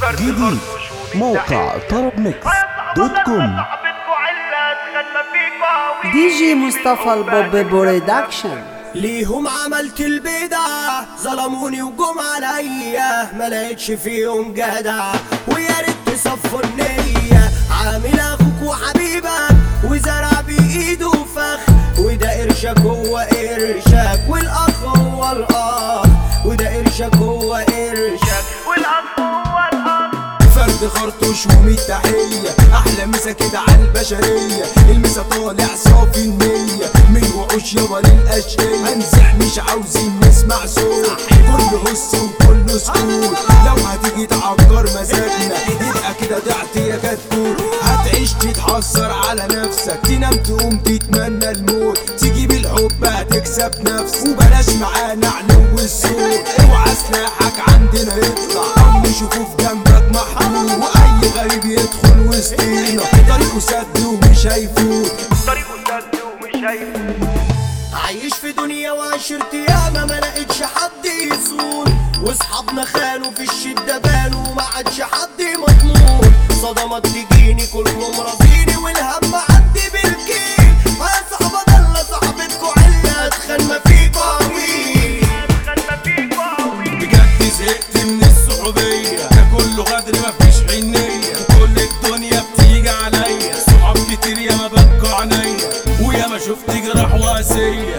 جديد موقع طرب ميكس دوت كوم دي جي مصطفى البوب برودكشن ليهم عملت البدع ظلموني وجم عليا ما لقيتش فيهم جدع ويا ريت تصفوا النية عامل اخوك وحبيبك وزرع بايده فخ وده قرشك هو قرشك والاخ هو الاخ وده قرشك هو قرشك والاخ هو الاخ فرد خرطوش ومية تحية أحلى مسا كده على البشرية المسا طالع صافي النية من وحوش يابا للأشقية هنزح مش عاوزين نسمع صوت كله هس وكله سكوت لو هتيجي تعكر مزاجنا يبقى كده ضعت يا كتكوت هتعيش تتحسر على نفسك تنام تقوم تتمنى الموت تيجي بالحب هتكسب نفس وبلاش معانا علو الصوت اوعى سلاحك عندنا يطلع او نشوفه في جنبك محمود واي غريب يدخل وسطينا طريقه سد ومش هيفوت عايش في دنيا وعشرت ياما ما لقيتش حد يصون واصحابنا خانوا في الشدة بانوا وما عادش حد مضمون صدمات تجيني كلهم راضيني والهم عدي بالكيل يا صاحبة ضل صاحبتكوا علة اتخان ما فيكوا عويل بجد زهقت من الصحوبية ده كله غدر مفيش حنية كل الدنيا بتيجي عليا صحاب كتير يا ما بكوا عينيا ويا ما شفت جراح واسية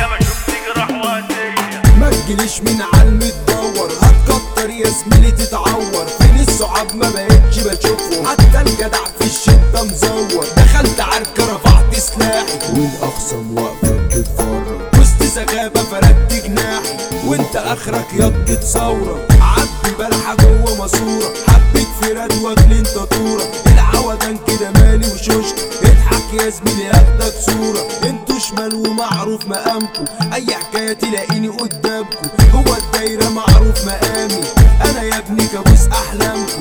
ما تجيليش من علم تدور هتكتر يا زميلي تتعور فين الصحاب ما بقتش بشوفهم حتى الجدع في الشدة مزور دخلت عركة رفعت سلاحي والاخصم واقفة بتتفرج وسط سغابة فردت جناحي وانت اخرك يض ثورة عبي بلحة جوه ماسورة حبيت فراد واكل انت طورة العودان كده مالي وشوشك اضحك يا زميلي هاخدك صورة انتوا شمال ومعروف مقامكم اي حكاية تلاقيني قدامكم جوه الدايرة معروف مقامي انا يا ابني كابوس احلامكم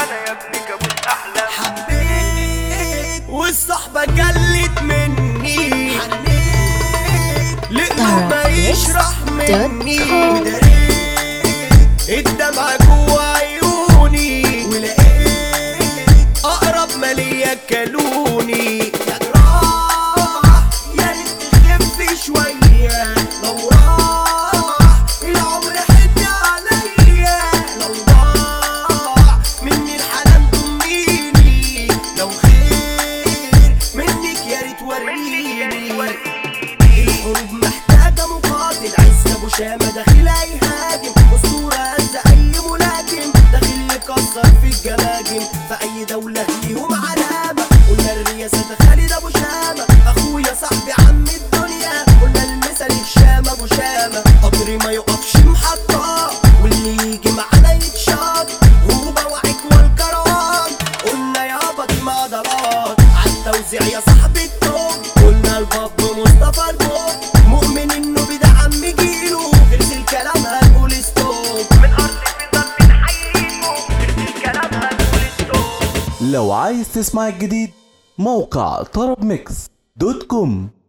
حبيت والصحبة جلت مني حنيت لقلوبها يشرح مني ودريت الدمع جوا عيوني ولقيت أقرب ما ليا كلوني يا جراح يا ريت تخف شوية لو راح العمر حن عليا لو ضاع مني الحنان ضميني لو خير منك يا ريت وريني الحروب محتاجة مقاتل عز ابو شامة داخل هيهاجم اسطورة هز اي ملاكم داخل يكسر في الجماجم في اي دولة ليهم علامة قلنا الرئاسة خالد ابو شامة اخويا صاحبي عم الدنيا قلنا المثل الشام ابو شامة قدري ما يقفش محطة واللي يجي معانا يتشاط هو بوعك والكرام قلنا يابا دي مقدرات عالتوزيع يا صاحبي التوب قلنا الباب مصطفى البوب مؤمن انه بدعم جيله غير الكلام هنقول ستوب من ارض النظام بنحييكم غير الكلام هنقول ستوب لو عايز تسمع الجديد موقع طرب ميكس دوت كوم